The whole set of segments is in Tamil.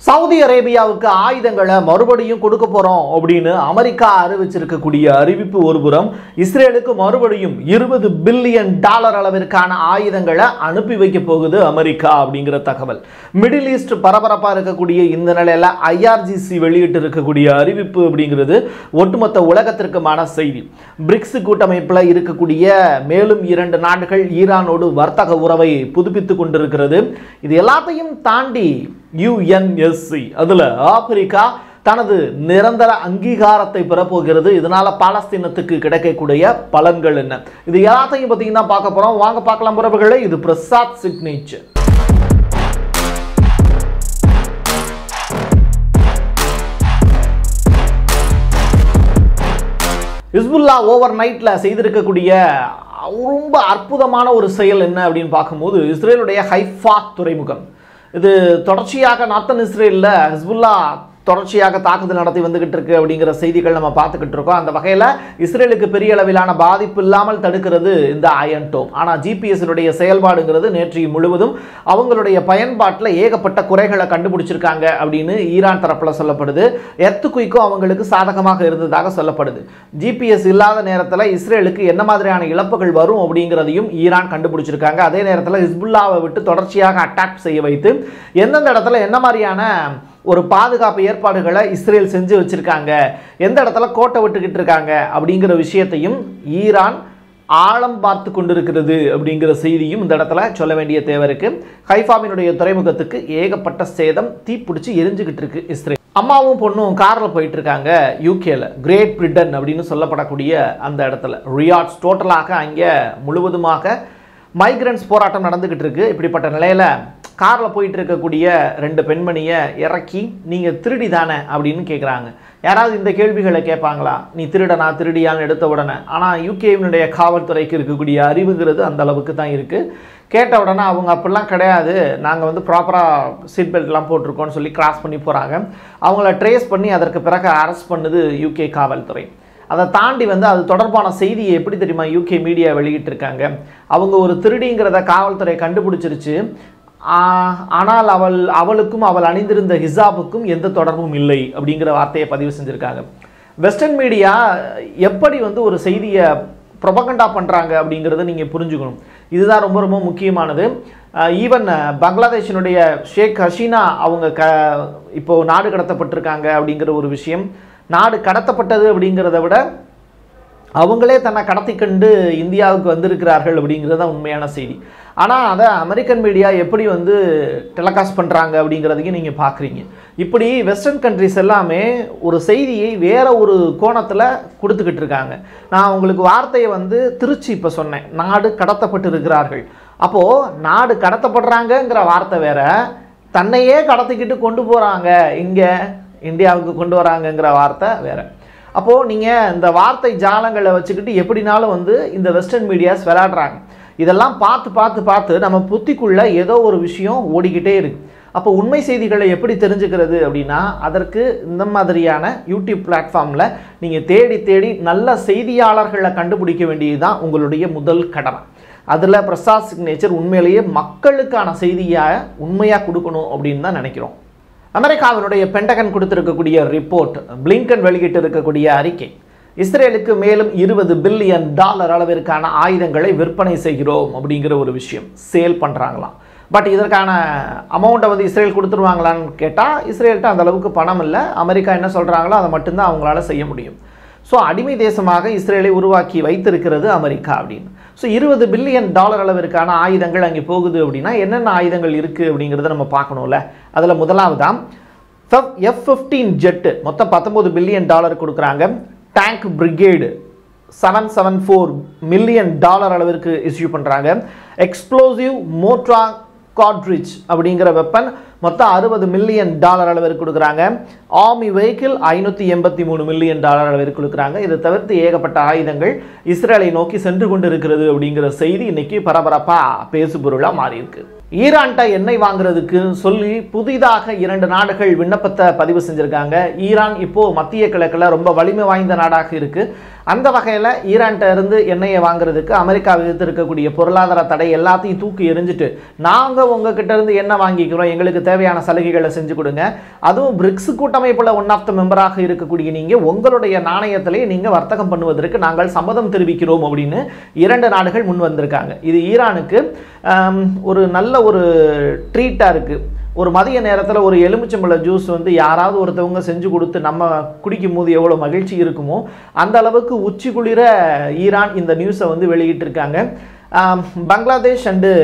சவுதி அரேபியாவுக்கு ஆயுதங்களை மறுபடியும் கொடுக்க போறோம் அப்படின்னு அமெரிக்கா அறிவிச்சிருக்கக்கூடிய அறிவிப்பு ஒருபுறம் இஸ்ரேலுக்கு மறுபடியும் இருபது பில்லியன் டாலர் அளவிற்கான ஆயுதங்களை அனுப்பி வைக்க போகுது அமெரிக்கா அப்படிங்கிற தகவல் மிடில் ஈஸ்ட் பரபரப்பா இருக்கக்கூடிய இந்த நிலையில ஐஆர்ஜிசி வெளியிட்டு இருக்கக்கூடிய அறிவிப்பு அப்படிங்கிறது ஒட்டுமொத்த உலகத்திற்குமான செய்தி பிரிக்ஸ் கூட்டமைப்பில் இருக்கக்கூடிய மேலும் இரண்டு நாடுகள் ஈரானோடு வர்த்தக உறவை புதுப்பித்துக் கொண்டிருக்கிறது இது எல்லாத்தையும் தாண்டி யுஎன்எஸ்சி அதுல ஆப்பிரிக்கா தனது நிரந்தர அங்கீகாரத்தை பெறப்போகிறது இதனால பாலஸ்தீனத்துக்கு கிடைக்கக்கூடிய பலன்கள் என்ன இது எல்லாத்தையும் பார்த்தீங்கன்னா பார்க்க போறோம் வாங்க பார்க்கலாம் உறவுகளே இது பிரசாத் சிக்னேச்சர் ஹிஸ்புல்லா ஓவர் நைட்டில் செய்திருக்கக்கூடிய ரொம்ப அற்புதமான ஒரு செயல் என்ன அப்படின்னு பார்க்கும்போது இஸ்ரேலுடைய ஹைஃபா துறைமுகம் இது தொடர்ச்சியாக நார்த்தன் இஸ்ரேலில் ஹிஸ்புல்லா தொடர்ச்சியாக தாக்குதல் நடத்தி வந்துகிட்டு இருக்கு அப்படிங்கிற செய்திகள் நம்ம பார்த்துக்கிட்டு இருக்கோம் அந்த வகையில் இஸ்ரேலுக்கு பெரிய அளவிலான பாதிப்பு இல்லாமல் தடுக்கிறது இந்த அயன் டோம் ஆனால் ஜிபிஎஸ்னுடைய செயல்பாடுங்கிறது நேற்று முழுவதும் அவங்களுடைய பயன்பாட்டில் ஏகப்பட்ட குறைகளை கண்டுபிடிச்சிருக்காங்க அப்படின்னு ஈரான் தரப்பில் சொல்லப்படுது எர்த்து குயிக்கும் அவங்களுக்கு சாதகமாக இருந்ததாக சொல்லப்படுது ஜிபிஎஸ் இல்லாத நேரத்தில் இஸ்ரேலுக்கு என்ன மாதிரியான இழப்புகள் வரும் அப்படிங்கிறதையும் ஈரான் கண்டுபிடிச்சிருக்காங்க அதே நேரத்தில் ஹிஸ்புல்லாவை விட்டு தொடர்ச்சியாக அட்டாக் செய்ய வைத்து எந்தெந்த இடத்துல என்ன மாதிரியான ஒரு பாதுகாப்பு ஏற்பாடுகளை இஸ்ரேல் செஞ்சு வச்சிருக்காங்க எந்த இடத்துல கோட்டை விட்டுக்கிட்டு இருக்காங்க அப்படிங்கிற விஷயத்தையும் ஈரான் ஆழம் பார்த்து கொண்டிருக்கிறது அப்படிங்கிற செய்தியும் இந்த இடத்துல சொல்ல வேண்டிய தேவை இருக்கு ஹைஃபாவினுடைய துறைமுகத்துக்கு ஏகப்பட்ட சேதம் தீப்பிடிச்சு எரிஞ்சுக்கிட்டு இருக்கு இஸ்ரேல் அம்மாவும் பொண்ணும் காரில் போயிட்டு இருக்காங்க யூகேல கிரேட் பிரிட்டன் அப்படின்னு சொல்லப்படக்கூடிய அந்த இடத்துல ரியாட்ஸ் டோட்டலாக அங்கே முழுவதுமாக மைக்ரன்ஸ் போராட்டம் நடந்துக்கிட்டு இருக்கு இப்படிப்பட்ட நிலையில் காரில் போயிட்டு இருக்கக்கூடிய ரெண்டு பெண்மணியை இறக்கி நீங்கள் திருடி தானே அப்படின்னு கேட்குறாங்க யாராவது இந்த கேள்விகளை கேட்பாங்களா நீ திருடனா திருடியான்னு எடுத்த உடனே ஆனால் யூகேவினுடைய காவல்துறைக்கு இருக்கக்கூடிய அறிவுங்கிறது அந்த அளவுக்கு தான் இருக்குது கேட்ட உடனே அவங்க அப்படிலாம் கிடையாது நாங்கள் வந்து ப்ராப்பராக சீட் பெல்ட்லாம் போட்டிருக்கோம்னு சொல்லி கிராஸ் பண்ணி போகிறாங்க அவங்கள ட்ரேஸ் பண்ணி அதற்கு பிறகு அரெஸ்ட் பண்ணுது யூகே காவல்துறை அதை தாண்டி வந்து அது தொடர்பான செய்தியை எப்படி தெரியுமா யூகே மீடியா வெளியிட்டிருக்காங்க அவங்க ஒரு திருடிங்கிறத காவல்துறை கண்டுபிடிச்சிருச்சு ஆனால் அவள் அவளுக்கும் அவள் அணிந்திருந்த ஹிசாபுக்கும் எந்த தொடர்பும் இல்லை அப்படிங்கிற வார்த்தையை பதிவு செஞ்சுருக்காங்க வெஸ்டர்ன் மீடியா எப்படி வந்து ஒரு செய்தியை ப்ரொபகண்டா பண்ணுறாங்க அப்படிங்கிறத நீங்கள் புரிஞ்சுக்கணும் இதுதான் ரொம்ப ரொம்ப முக்கியமானது ஈவன் பங்களாதேஷினுடைய ஷேக் ஹசீனா அவங்க க இப்போ நாடு கடத்தப்பட்டிருக்காங்க அப்படிங்கிற ஒரு விஷயம் நாடு கடத்தப்பட்டது அப்படிங்கிறத விட அவங்களே தன்னை கடத்தி கண்டு இந்தியாவுக்கு வந்திருக்கிறார்கள் அப்படிங்கிறது தான் உண்மையான செய்தி ஆனால் அதை அமெரிக்கன் மீடியா எப்படி வந்து டெலகாஸ்ட் பண்ணுறாங்க அப்படிங்கிறதையும் நீங்கள் பார்க்குறீங்க இப்படி வெஸ்டர்ன் கண்ட்ரிஸ் எல்லாமே ஒரு செய்தியை வேற ஒரு கோணத்தில் கொடுத்துக்கிட்டு இருக்காங்க நான் உங்களுக்கு வார்த்தையை வந்து திருச்சி இப்போ சொன்னேன் நாடு கடத்தப்பட்டு இருக்கிறார்கள் அப்போது நாடு கடத்தப்படுறாங்கங்கிற வார்த்தை வேற தன்னையே கடத்திக்கிட்டு கொண்டு போகிறாங்க இங்கே இந்தியாவுக்கு கொண்டு வராங்கங்கிற வார்த்தை வேற அப்போது நீங்கள் இந்த வார்த்தை ஜாலங்களை வச்சுக்கிட்டு எப்படினாலும் வந்து இந்த வெஸ்டர்ன் மீடியாஸ் விளையாடுறாங்க இதெல்லாம் பார்த்து பார்த்து பார்த்து நம்ம புத்திக்குள்ளே ஏதோ ஒரு விஷயம் ஓடிக்கிட்டே இருக்கு அப்போ உண்மை செய்திகளை எப்படி தெரிஞ்சுக்கிறது அப்படின்னா அதற்கு இந்த மாதிரியான யூடியூப் பிளாட்ஃபார்மில் நீங்கள் தேடி தேடி நல்ல செய்தியாளர்களை கண்டுபிடிக்க வேண்டியது தான் உங்களுடைய முதல் கடமை அதில் பிரசாத் சிக்னேச்சர் உண்மையிலேயே மக்களுக்கான செய்தியாக உண்மையாக கொடுக்கணும் அப்படின்னு தான் நினைக்கிறோம் அமெரிக்காவினுடைய பென்டகன் கொடுத்திருக்கக்கூடிய ரிப்போர்ட் பிளிங்கன் வெளியிட்டு இருக்கக்கூடிய அறிக்கை இஸ்ரேலுக்கு மேலும் இருபது பில்லியன் டாலர் அளவிற்கான ஆயுதங்களை விற்பனை செய்கிறோம் அப்படிங்கிற ஒரு விஷயம் சேல் பண்ணுறாங்களாம் பட் இதற்கான அமௌண்ட்டை வந்து இஸ்ரேல் கொடுத்துருவாங்களான்னு கேட்டால் இஸ்ரேல்கிட்ட அந்த அளவுக்கு பணம் இல்லை அமெரிக்கா என்ன சொல்கிறாங்களோ அதை மட்டும்தான் அவங்களால செய்ய முடியும் ஸோ அடிமை தேசமாக இஸ்ரேலை உருவாக்கி வைத்திருக்கிறது அமெரிக்கா அப்படின்னு ஸோ இருபது பில்லியன் டாலர் அளவிற்கான ஆயுதங்கள் அங்கே போகுது அப்படின்னா என்னென்ன ஆயுதங்கள் இருக்குது அப்படிங்கிறத நம்ம பார்க்கணும்ல அதில் முதலாவதான் எஃப் ஃபிஃப்டீன் ஜெட்டு மொத்தம் பத்தொம்போது பில்லியன் டாலர் கொடுக்குறாங்க tank brigade seven seven four million dollar அளவிற்கு இஸ்யூ பண்ணுறாங்க எக்ஸ்ப்ளோசிவ் மோட்ரா காட்ரிச் அப்படிங்கிற வெப்பன் மொத்தம் அறுபது மில்லியன் டாலர் அளவிற்கு கொடுக்குறாங்க ஆர்மி வெஹிக்கிள் ஐநூற்றி எண்பத்தி மூணு மில்லியன் டாலர் அளவிற்கு கொடுக்குறாங்க இதை தவிர்த்து ஏகப்பட்ட ஆயுதங்கள் இஸ்ரேலை நோக்கி சென்று கொண்டு இருக்கிறது அப்படிங்கிற செய்தி இன்னைக்கு பரபரப்பாக பேசுபொருளாக மாறியிருக்கு ஈரான்கிட்ட எண்ணெய் வாங்குறதுக்கு சொல்லி புதிதாக இரண்டு நாடுகள் விண்ணப்பத்தை பதிவு செஞ்சுருக்காங்க ஈரான் இப்போ மத்திய கிழக்கில் ரொம்ப வலிமை வாய்ந்த நாடாக இருக்கு அந்த வகையில் ஈரான்கிட்ட இருந்து எண்ணெயை வாங்குறதுக்கு அமெரிக்கா விதித்து இருக்கக்கூடிய பொருளாதார தடை எல்லாத்தையும் தூக்கி எறிஞ்சிட்டு நாங்கள் உங்ககிட்ட இருந்து எண்ணெய் வாங்கிக்கிறோம் எங்களுக்கு தேவையான சலுகைகளை செஞ்சு கொடுங்க அதுவும் பிரிக்ஸ் கூட்டமைப்பில் ஒன் ஆஃப் த மெம்பராக இருக்கக்கூடிய நீங்கள் உங்களுடைய நாணயத்திலே நீங்கள் வர்த்தகம் பண்ணுவதற்கு நாங்கள் சம்மதம் தெரிவிக்கிறோம் அப்படின்னு இரண்டு நாடுகள் முன் வந்திருக்காங்க இது ஈரானுக்கு ஆம், ஒரு நல்ல ஒரு ட்ரீட்டாக இருக்குது ஒரு மதிய நேரத்தில் ஒரு எலுமிச்சம்பழ ஜூஸ் வந்து யாராவது ஒருத்தவங்க செஞ்சு கொடுத்து நம்ம குடிக்கும் போது எவ்வளோ மகிழ்ச்சி இருக்குமோ அந்த அளவுக்கு உச்சி குளிர ஈரான் இந்த நியூஸை வந்து வெளியிட்டிருக்காங்க ஆம், பங்களாதேஷ் அண்டு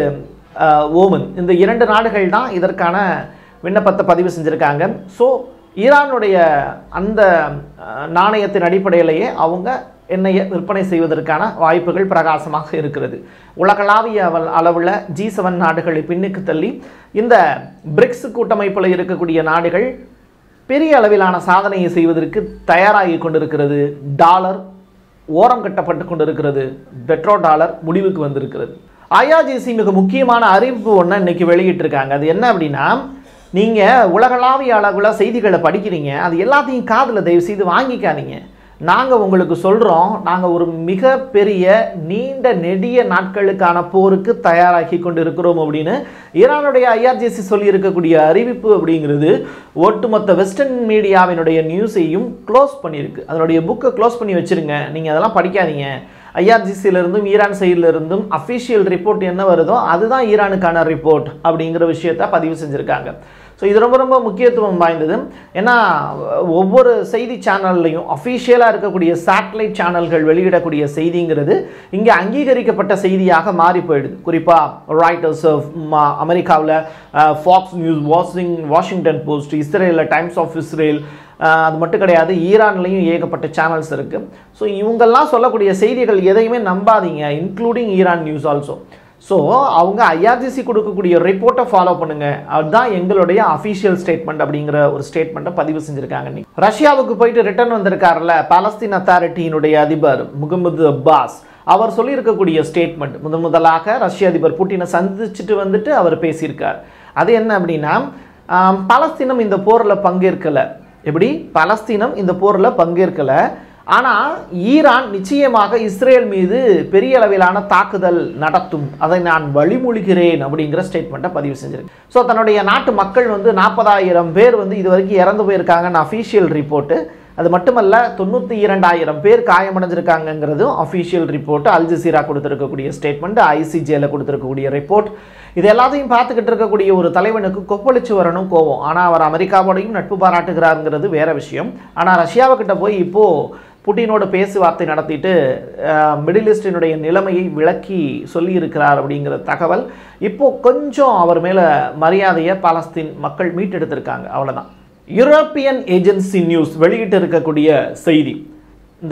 ஓமன் இந்த இரண்டு நாடுகள் தான் இதற்கான விண்ணப்பத்தை பதிவு செஞ்சுருக்காங்க ஸோ ஈரானுடைய அந்த அஹ், நாணயத்தின் அடிப்படையிலேயே அவங்க எண்ணெயை விற்பனை செய்வதற்கான வாய்ப்புகள் பிரகாசமாக இருக்கிறது உலகளாவிய அவல் அளவில் ஜி செவன் நாடுகளை பின்னுக்கு தள்ளி இந்த பிரிக்ஸ் கூட்டமைப்பில் இருக்கக்கூடிய நாடுகள் பெரிய அளவிலான சாதனையை செய்வதற்கு தயாராகி கொண்டிருக்கிறது டாலர் ஓரம் கட்டப்பட்டு கொண்டிருக்கிறது பெட்ரோ டாலர் முடிவுக்கு வந்திருக்கிறது ஐஆர்ஜிசி மிக முக்கியமான அறிவிப்பு ஒன்று இன்னைக்கு வெளியிட்டிருக்காங்க அது என்ன அப்படின்னா நீங்கள் உலகளாவிய அளவில் செய்திகளை படிக்கிறீங்க அது எல்லாத்தையும் காதில் தயவு செய்து வாங்கிக்காதீங்க நாங்கள் உங்களுக்கு சொல்கிறோம் நாங்கள் ஒரு மிகப்பெரிய நீண்ட நெடிய நாட்களுக்கான போருக்கு தயாராகி கொண்டு இருக்கிறோம் அப்படின்னு ஈரானுடைய ஐஆர்ஜிசி சொல்லி இருக்கக்கூடிய அறிவிப்பு அப்படிங்கிறது ஒட்டுமொத்த வெஸ்டர்ன் மீடியாவினுடைய நியூஸையும் க்ளோஸ் பண்ணியிருக்கு அதனுடைய புக்கை க்ளோஸ் பண்ணி வச்சிருங்க நீங்கள் அதெல்லாம் படிக்காதீங்க ஐஆர்ஜிசியிலிருந்தும் ஈரான் சைடில் இருந்தும் அஃபிஷியல் ரிப்போர்ட் என்ன வருதோ அதுதான் ஈரானுக்கான ரிப்போர்ட் அப்படிங்கிற விஷயத்தை பதிவு செஞ்சுருக்காங்க ஸோ இது ரொம்ப ரொம்ப முக்கியத்துவம் வாய்ந்தது ஏன்னா ஒவ்வொரு செய்தி சேனல்லையும் அஃபிஷியலாக இருக்கக்கூடிய சேட்டலைட் சேனல்கள் வெளியிடக்கூடிய செய்திங்கிறது இங்கே அங்கீகரிக்கப்பட்ட செய்தியாக மாறி போயிடுது குறிப்பாக ராய்டர்ஸ் அமெரிக்காவில் Fox News wash Washington Post இஸ்ரேலில் டைம்ஸ் ஆஃப் இஸ்ரேல் ஆஹ் அது மட்டும் கிடையாது ஈரான்லேயும் ஏகப்பட்ட சேனல்ஸ் இருக்குது ஸோ இவங்கெல்லாம் சொல்லக்கூடிய செய்திகள் எதையுமே நம்பாதீங்க including Iran news also so அவங்க ஐஆர்ஜிசி கொடுக்கக்கூடிய ரிப்போர்ட்டை ஃபாலோ பண்ணுங்க அதுதான் எங்களுடைய அஃபிஷியல் ஸ்டேட்மெண்ட் அப்படிங்கிற ஒரு ஸ்டேட்மெண்ட்டை பதிவு செஞ்சுருக்காங்க நீ ரஷ்யாவுக்கு போயிட்டு ரிட்டர்ன் வந்திருக்காருல்ல பாலஸ்தீன் அத்தாரிட்டியினுடைய அதிபர் முகமது அப்பாஸ் அவர் சொல்லியிருக்கக்கூடிய ஸ்டேட்மெண்ட் முதன் முதலாக ரஷ்ய அதிபர் புட்டினை சந்திச்சுட்டு வந்துட்டு அவர் பேசியிருக்கார் அது என்ன அப்படின்னா ஆம், பாலஸ்தீனம் இந்த போரில் பங்கேற்கலை எப்படி பலஸ்தீனம் இந்த போரில் பங்கேற்கல ஆனால் ஈரான் நிச்சயமாக இஸ்ரேல் மீது பெரிய அளவிலான தாக்குதல் நடத்தும் அதை நான் வழிமொழிகிறேன் அப்படிங்கிற ஸ்டேட்மெண்ட்டை பதிவு செஞ்சிருக்கு ஸோ தன்னுடைய நாட்டு மக்கள் வந்து நாற்பதாயிரம் பேர் வந்து இது வரைக்கும் இறந்து போயிருக்காங்கன்னு அஃபீஷியல் ரிப்போர்ட்டு அது மட்டுமல்ல தொண்ணூற்றி இரண்டாயிரம் பேர் காயமடைஞ்சிருக்காங்கங்கிறதும் அஃபீஷியல் ரிப்போர்ட் அல் ஜசீரா கொடுத்துருக்கக்கூடிய ஸ்டேட்மெண்ட் ஐசிஜேல கொடுத்துருக்கக்கூடிய ரிப்போர்ட் இது எல்லாத்தையும் பார்த்துக்கிட்டு இருக்கக்கூடிய ஒரு தலைவனுக்கு கொப்பளிச்சு வரணும் கோவம் ஆனால் அவர் அமெரிக்காவோடையும் நட்பு பாராட்டுகிறாருங்கிறது வேற விஷயம் ஆனால் ரஷ்யாவுக்கிட்ட போய் இப்போது புட்டினோட பேச்சுவார்த்தை நடத்திட்டு அஹ், மிடில் ஈஸ்டினுடைய நிலைமையை விளக்கி சொல்லியிருக்கிறார் அப்படிங்கிற தகவல் இப்போ கொஞ்சம் அவர் மேலே மரியாதையை பாலஸ்தீன் மக்கள் மீட்டெடுத்திருக்காங்க அவ்வளவுதான் யூரோப்பியன் ஏஜென்சி நியூஸ் வெளியிட்டு இருக்கக்கூடிய செய்தி இந்த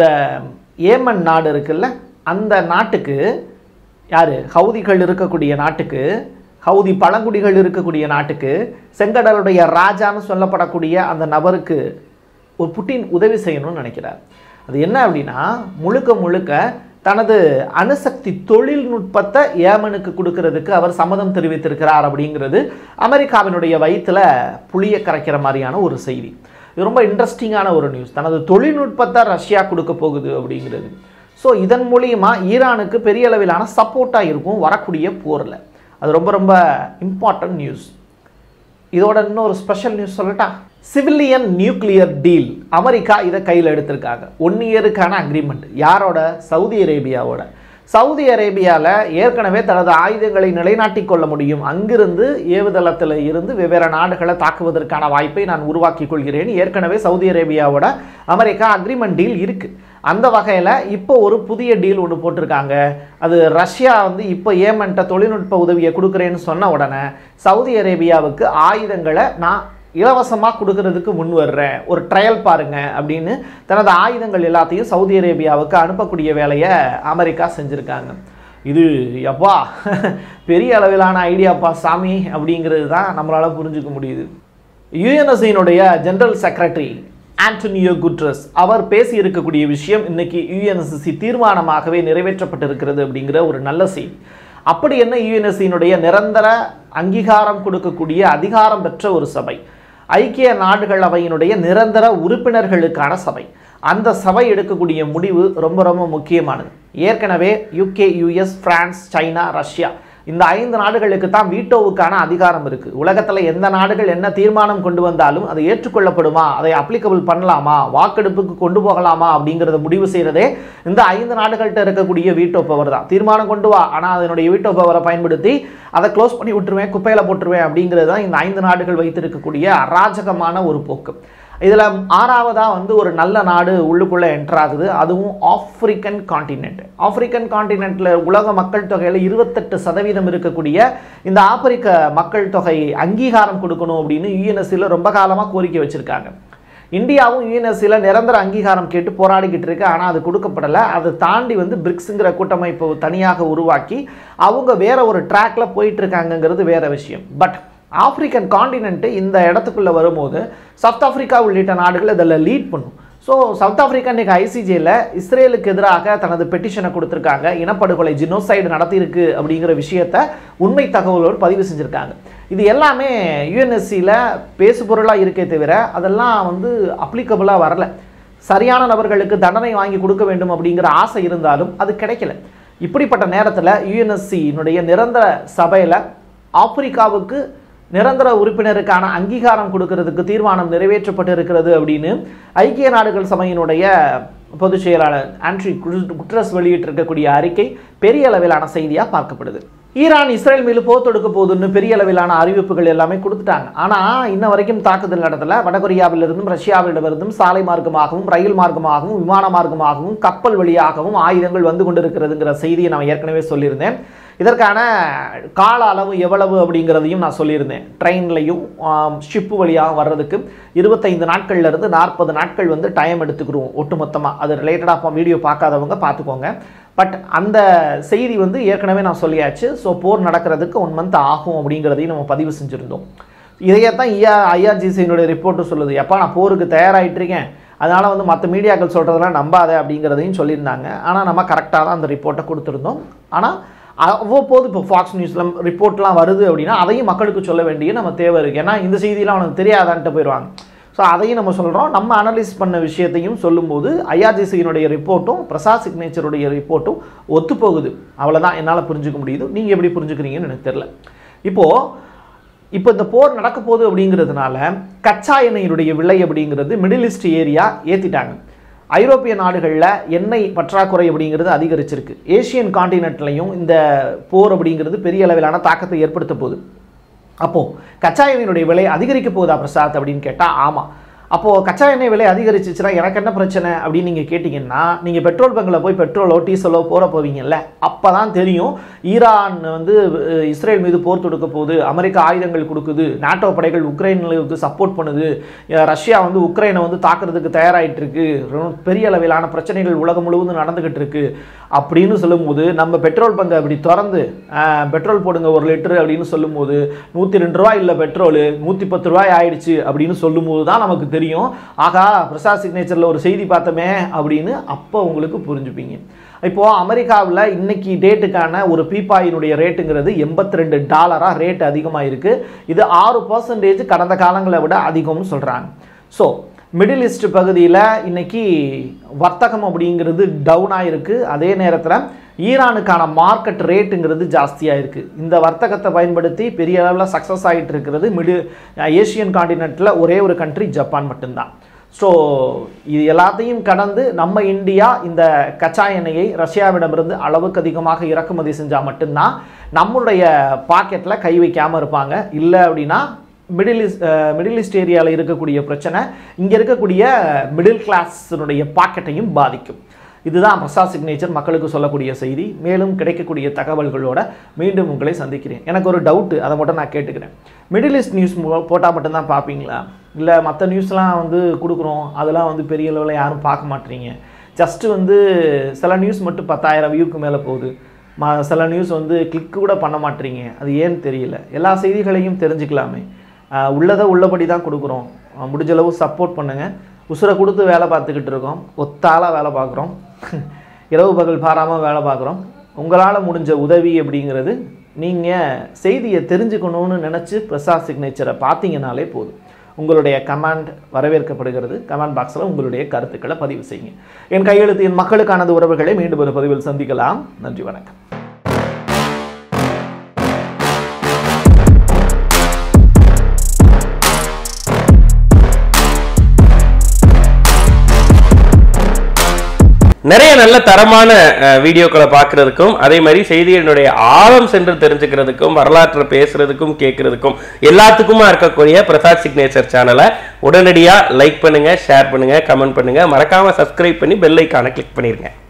ஏமன் நாடு இருக்குல்ல அந்த நாட்டுக்கு யார் ஹவுதிகள் இருக்கக்கூடிய நாட்டுக்கு ஹவுதி பழங்குடிகள் இருக்கக்கூடிய நாட்டுக்கு செங்கடலுடைய ராஜான்னு சொல்லப்படக்கூடிய அந்த நபருக்கு ஒரு புட்டின் உதவி செய்யணும்னு நினைக்கிறார் அது என்ன அப்படின்னா முழுக்க முழுக்க தனது அணுசக்தி தொழில்நுட்பத்தை ஏமனுக்கு கொடுக்கறதுக்கு அவர் சம்மதம் தெரிவித்திருக்கிறார் அப்படிங்கிறது அமெரிக்காவினுடைய வயிற்றுல புளிய கரைக்கிற மாதிரியான ஒரு செய்தி இது ரொம்ப இன்ட்ரெஸ்டிங்கான ஒரு நியூஸ் தனது தொழில்நுட்பத்தை ரஷ்யா கொடுக்க போகுது அப்படிங்கிறது ஸோ இதன் மூலியமா ஈரானுக்கு பெரிய அளவிலான சப்போர்ட்டாக இருக்கும் வரக்கூடிய போரில் அது ரொம்ப ரொம்ப இம்பார்ட்டன்ட் நியூஸ் இதோட இன்னொரு ஸ்பெஷல் நியூஸ் சொல்லட்டா சிவிலியன் நியூக்ளியர் டீல் அமெரிக்கா இதை கையில் எடுத்திருக்காங்க ஒன் இயருக்கான அக்ரிமெண்ட் யாரோட சவுதி அரேபியாவோட சவுதி அரேபியாவில் ஏற்கனவே தனது ஆயுதங்களை நிலைநாட்டிக் கொள்ள முடியும் அங்கிருந்து ஏவுதளத்தில் இருந்து வெவ்வேறு நாடுகளை தாக்குவதற்கான வாய்ப்பை நான் உருவாக்கிக் கொள்கிறேன் ஏற்கனவே சவுதி அரேபியாவோட அமெரிக்கா அக்ரிமெண்ட் டீல் இருக்கு அந்த வகையில் இப்போ ஒரு புதிய டீல் ஒன்று போட்டிருக்காங்க அது ரஷ்யா வந்து இப்போ ஏமன்ட்ட தொழில்நுட்ப உதவியை கொடுக்குறேன்னு சொன்ன உடனே சவுதி அரேபியாவுக்கு ஆயுதங்களை நான் இலவசமாக கொடுக்கறதுக்கு முன் வர்றேன் ஒரு ட்ரையல் பாருங்க அப்படின்னு தனது ஆயுதங்கள் எல்லாத்தையும் சவுதி அரேபியாவுக்கு அனுப்பக்கூடிய வேலையை அமெரிக்கா செஞ்சுருக்காங்க இது எப்பா பெரிய அளவிலான ஐடியாப்பா சாமி அப்படிங்கிறது தான் நம்மளால் புரிஞ்சுக்க முடியுது யுஎன்எஸ்சியினுடைய ஜெனரல் செக்ரட்டரி ஆண்டனியோ குட்ரஸ் அவர் பேசி இருக்கக்கூடிய விஷயம் இன்னைக்கு யுஎன்எஸ்சி தீர்மானமாகவே நிறைவேற்றப்பட்டிருக்கிறது அப்படிங்கிற ஒரு நல்ல செய்தி அப்படி என்ன யுஎன்எஸ்சியினுடைய நிரந்தர அங்கீகாரம் கொடுக்கக்கூடிய அதிகாரம் பெற்ற ஒரு சபை ஐக்கிய நாடுகள் அவையினுடைய நிரந்தர உறுப்பினர்களுக்கான சபை அந்த சபை எடுக்கக்கூடிய முடிவு ரொம்ப ரொம்ப முக்கியமானது ஏற்கனவே UK US France China Russia இந்த ஐந்து நாடுகளுக்கு தான் வீட்டோவுக்கான அதிகாரம் இருக்கு உலகத்துல எந்த நாடுகள் என்ன தீர்மானம் கொண்டு வந்தாலும் அது ஏற்றுக்கொள்ளப்படுமா அதை அப்ளிகபிள் பண்ணலாமா வாக்கெடுப்புக்கு கொண்டு போகலாமா அப்படிங்கிறத முடிவு செய்யறதே இந்த ஐந்து நாடுகள்கிட்ட இருக்கக்கூடிய வீட்டோ பவர் தான் தீர்மானம் கொண்டு வா ஆனா அதனுடைய வீட்டோ பவரை பயன்படுத்தி அதை க்ளோஸ் பண்ணி விட்டுருவேன் குப்பையில போட்டுருவேன் அப்படிங்கிறது தான் இந்த ஐந்து நாடுகள் வைத்திருக்கக்கூடிய அராஜகமான ஒரு போக்கு இதில் ஆறாவதாக வந்து ஒரு நல்ல நாடு உள்ளுக்குள்ளே என்டர் ஆகுது அதுவும் ஆப்பிரிக்கன் காண்டினென்ட் ஆப்பிரிக்கன் காண்டினென்ட்டில் உலக மக்கள் தொகையில் இருபத்தெட்டு சதவீதம் இருக்கக்கூடிய இந்த ஆப்பிரிக்க மக்கள் தொகையை அங்கீகாரம் கொடுக்கணும் அப்படின்னு யூஎன்எஸ்சியில் ரொம்ப காலமாக கோரிக்கை வச்சுருக்காங்க இந்தியாவும் யூஎன்எஸ்சியில் நிரந்தர அங்கீகாரம் கேட்டு போராடிக்கிட்டு இருக்கு ஆனால் அது கொடுக்கப்படலை அதை தாண்டி வந்து பிரிக்ஸுங்கிற கூட்டமைப்பை தனியாக உருவாக்கி அவங்க வேற ஒரு ட்ராக்ல போயிட்டு இருக்காங்கங்கிறது வேற விஷயம் பட் ஆப்பிரிக்கன் காண்டினென்ட் இந்த இடத்துக்குள்ள வரும்போது சவுத் ஆப்பிரிக்கா உள்ளிட்ட நாடுகள் இதில் லீட் பண்ணும் ஸோ சவுத் ஆப்பிரிக்கா இன்னைக்கு ஐசிஜேல இஸ்ரேலுக்கு எதிராக தனது பெட்டிஷனை கொடுத்துருக்காங்க இனப்படுகொலை ஜினோசைடு நடத்தியிருக்கு அப்படிங்கிற விஷயத்த உண்மை தகவலோடு பதிவு செஞ்சுருக்காங்க இது எல்லாமே யூஎன்எஸ்சியில் பேசுபொருளாக இருக்கே தவிர அதெல்லாம் வந்து அப்ளிகபிளாக வரல சரியான நபர்களுக்கு தண்டனை வாங்கி கொடுக்க வேண்டும் அப்படிங்கிற ஆசை இருந்தாலும் அது கிடைக்கல இப்படிப்பட்ட நேரத்தில் யுஎன்எஸ்சியினுடைய நிரந்தர சபையில் ஆப்பிரிக்காவுக்கு நிரந்தர உறுப்பினருக்கான அங்கீகாரம் கொடுக்கறதுக்கு தீர்மானம் நிறைவேற்றப்பட்டு இருக்கிறது அப்படின்னு ஐக்கிய நாடுகள் சபையினுடைய பொதுச் செயலாளர் ஆண்ட்ரி குட்ரஸ் வெளியிட்டிருக்கக்கூடிய அறிக்கை பெரிய அளவிலான செய்தியாக பார்க்கப்படுது ஈரான் இஸ்ரேல் மீது போர் தொடுக்க போகுதுன்னு பெரிய அளவிலான அறிவிப்புகள் எல்லாமே கொடுத்துட்டாங்க ஆனால் இன்ன வரைக்கும் தாக்குதல் நடத்தல வடகொரியாவிலிருந்தும் ரஷ்யாவிடமிருந்தும் சாலை மார்க்கமாகவும் ரயில் மார்க்கமாகவும் விமான மார்க்கமாகவும் கப்பல் வழியாகவும் ஆயுதங்கள் வந்து கொண்டிருக்கிறதுங்கிற செய்தியை நான் ஏற்கனவே சொல்லியிருந்தேன் இதற்கான கால அளவு எவ்வளவு அப்படிங்கிறதையும் நான் சொல்லியிருந்தேன் ட்ரெயின்லையும் ஷிப்பு வழியாக வர்றதுக்கு இருபத்தைந்து நாட்கள்ல இருந்து நாற்பது நாட்கள் வந்து டைம் எடுத்துக்கிறோம் ஒட்டுமொத்தமாக அது ரிலேட்டடாக வீடியோ பார்க்காதவங்க பார்த்துக்கோங்க பட் அந்த செய்தி வந்து ஏற்கனவே நான் சொல்லியாச்சு ஸோ போர் நடக்கிறதுக்கு ஒன் மந்த் ஆகும் அப்படிங்கிறதையும் நம்ம பதிவு செஞ்சுருந்தோம் இதையத்தான் ஐயா ஐஆர்ஜிசியினுடைய ரிப்போர்ட்டு சொல்லுது எப்பா நான் போருக்கு தயாராகிட்டு இருக்கேன் அதனால் வந்து மற்ற மீடியாக்கள் சொல்கிறதெல்லாம் நம்பாத அப்படிங்கிறதையும் சொல்லியிருந்தாங்க ஆனால் நம்ம கரெக்டாக தான் அந்த ரிப்போர்ட்டை கொடுத்துருந்தோம் ஆனால் அவ்வப்போது இப்போ ஃபாக்ஸ் நியூஸில் ரிப்போர்ட்லாம் வருது அப்படின்னா அதையும் மக்களுக்கு சொல்ல வேண்டிய நம்ம தேவை இருக்குது ஏன்னா இந்த செய்தியெலாம் அவனுக்கு தெரியாதான்ட்டு போயிடுவாங்க ஸோ அதையும் நம்ம சொல்கிறோம் நம்ம அனலைஸ் பண்ண விஷயத்தையும் சொல்லும்போது ஐஆர்ஜிசியினுடைய ரிப்போர்ட்டும் பிரசாத் சிக்னேச்சருடைய ரிப்போர்ட்டும் ஒத்துப்போகுது அவ்வளோதான் என்னால் புரிஞ்சுக்க முடியுது நீங்கள் எப்படி புரிஞ்சுக்கிறீங்கன்னு எனக்கு தெரில இப்போது இப்போ இந்த போர் நடக்க போகுது அப்படிங்கிறதுனால கச்சா எண்ணெயினுடைய விலை அப்படிங்கிறது மிடில் ஈஸ்ட் ஏரியா ஏற்றிட்டாங்க ஐரோப்பிய நாடுகளில் எண்ணெய் பற்றாக்குறை அப்படிங்கிறது அதிகரிச்சிருக்கு ஏசியன் காண்டினென்ட்லையும் இந்த போர் அப்படிங்கிறது பெரிய அளவிலான தாக்கத்தை ஏற்படுத்த போகுது அப்போது கச்சா எண்ணெயினுடைய விலை அதிகரிக்க போகுதா பிரசாத் அப்படின்னு கேட்டால் ஆமாம் அப்போது கச்சா எண்ணெய் விலை அதிகரிச்சிச்சுன்னா எனக்கு என்ன பிரச்சனை அப்படின்னு நீங்கள் கேட்டிங்கன்னா நீங்கள் பெட்ரோல் பங்கில் போய் பெட்ரோலோ டீசலோ போட போவீங்கல்ல அப்போ தான் தெரியும் ஈரான் வந்து அஹ், இஸ்ரேல் மீது போர் தொடுக்க போகுது அமெரிக்கா ஆயுதங்கள் கொடுக்குது நாட்டோ படைகள் உக்ரைனுக்கு சப்போர்ட் பண்ணுது அஹ், ரஷ்யா வந்து உக்ரைனை வந்து தாக்குறதுக்கு தயாராகிட்டு இருக்கு ரொம்ப பெரிய அளவிலான பிரச்சனைகள் உலகம் முழுவதும் நடந்துகிட்டு இருக்கு அப்படின்னு சொல்லும்போது நம்ம பெட்ரோல் பங்கை அப்படி திறந்து அஹ், பெட்ரோல் போடுங்க ஒரு லிட்டரு அப்படின்னு சொல்லும்போது நூற்றி ரெண்டு ரூபாய் இல்லை பெட்ரோலு நூற்றி பத்து ரூபாய் ஆயிடுச்சு அப்படின்னு சொல்லும்போது தான் நமக்கு தெரியும் ஆகா பிரசாத் சிக்னேச்சரில் ஒரு செய்தி பார்த்தோமே அப்படின்னு அப்போ உங்களுக்கு புரிஞ்சுப்பீங்க இப்போது அமெரிக்காவில் இன்னைக்கு டேட்டுக்கான ஒரு பீப்பாயினுடைய ரேட்டுங்கிறது எண்பத்தி ரெண்டு டாலராக ரேட் அதிகமாக இருக்குது இது ஆறு பர்சன்டேஜ் கடந்த காலங்களை விட அதிகம்னு சொல்கிறாங்க ஸோ மிடில் ஈஸ்ட் பகுதியில் இன்னைக்கு வர்த்தகம் அப்படிங்கிறது டவுனாக இருக்குது அதே நேரத்தில் ஈரானுக்கான மார்க்கெட் ரேட்டுங்கிறது ஜாஸ்தியாக இருக்குது இந்த வர்த்தகத்தை பயன்படுத்தி பெரிய அளவில் சக்ஸஸ் ஆகிட்டு இருக்கிறது மிடு ஏஷியன் காண்டினென்ட்டில் ஒரே ஒரு கண்ட்ரி ஜப்பான் மட்டும்தான் ஸோ இது எல்லாத்தையும் கடந்து நம்ம இந்தியா இந்த கச்சா எண்ணெயை ரஷ்யாவிடமிருந்து அளவுக்கு அதிகமாக இறக்குமதி செஞ்சால் மட்டும்தான் நம்மளுடைய பாக்கெட்டில் கை வைக்காமல் இருப்பாங்க இல்லை அப்படின்னா மிடில் ஈஸ்ட் மிடில் ஈஸ்ட் ஏரியாவில் இருக்கக்கூடிய பிரச்சனை இங்கே இருக்கக்கூடிய மிடில் கிளாஸினுடைய பாக்கெட்டையும் பாதிக்கும் இதுதான் பிரசாத் சிக்னேச்சர் மக்களுக்கு சொல்லக்கூடிய செய்தி மேலும் கிடைக்கக்கூடிய தகவல்களோட மீண்டும் உங்களை சந்திக்கிறேன் எனக்கு ஒரு டவுட்டு அதை மட்டும் நான் கேட்டுக்கிறேன் மிடில் ஈஸ்ட் நியூஸ் போட்டால் மட்டும்தான் பார்ப்பீங்களா இல்லை மற்ற நியூஸ்லாம் வந்து கொடுக்குறோம் அதெல்லாம் வந்து பெரிய அளவில் யாரும் பார்க்க மாட்டீங்க ஜஸ்ட்டு வந்து சில நியூஸ் மட்டும் பத்தாயிரம் வியூக்கு மேலே போகுது ம சில நியூஸ் வந்து கிளிக் கூட பண்ண மாட்டீங்க அது ஏன்னு தெரியல எல்லா செய்திகளையும் தெரிஞ்சுக்கலாமே ஆஹ் உள்ளதை உள்ளபடி தான் கொடுக்குறோம் ஆஹ் முடிஞ்ச அளவு சப்போர்ட் பண்ணுங்கள் உசுரை கொடுத்து வேலை பார்த்துக்கிட்டு இருக்கோம் ஒத்தாளாக வேலை பார்க்குறோம் இரவு பகல் பாராமல் வேலை பார்க்குறோம் உங்களால் முடிஞ்ச உதவி அப்படிங்கிறது நீங்கள் செய்தியை தெரிஞ்சுக்கணும்னு நினச்சி பிரசாத் சிக்னேச்சரை பார்த்தீங்கனாலே போதும் உங்களுடைய கமெண்ட் வரவேற்கப்படுகிறது கமெண்ட் பாக்ஸில் உங்களுடைய கருத்துக்களை பதிவு செய்யுங்க என் கையெழுத்து என் மக்களுக்கானது உறவுகளை மீண்டும் ஒரு பதிவில் சந்திக்கலாம் நன்றி வணக்கம் நிறைய நல்ல தரமான அஹ், வீடியோக்களை பார்க்கறதுக்கும் அதே மாதிரி செய்திகளினுடைய ஆழம் சென்று தெரிஞ்சுக்கிறதுக்கும் வரலாற்றை பேசுறதுக்கும் கேட்கறதுக்கும் எல்லாத்துக்குமா இருக்கக்கூடிய பிரசாத் சிக்னேச்சர் சேனலை உடனடியாக லைக் பண்ணுங்க ஷேர் பண்ணுங்க கமெண்ட் பண்ணுங்க மறக்காம சப்ஸ்கிரைப் பண்ணி பெல் ஐக்கானை கிளிக் பண்ணிருங்க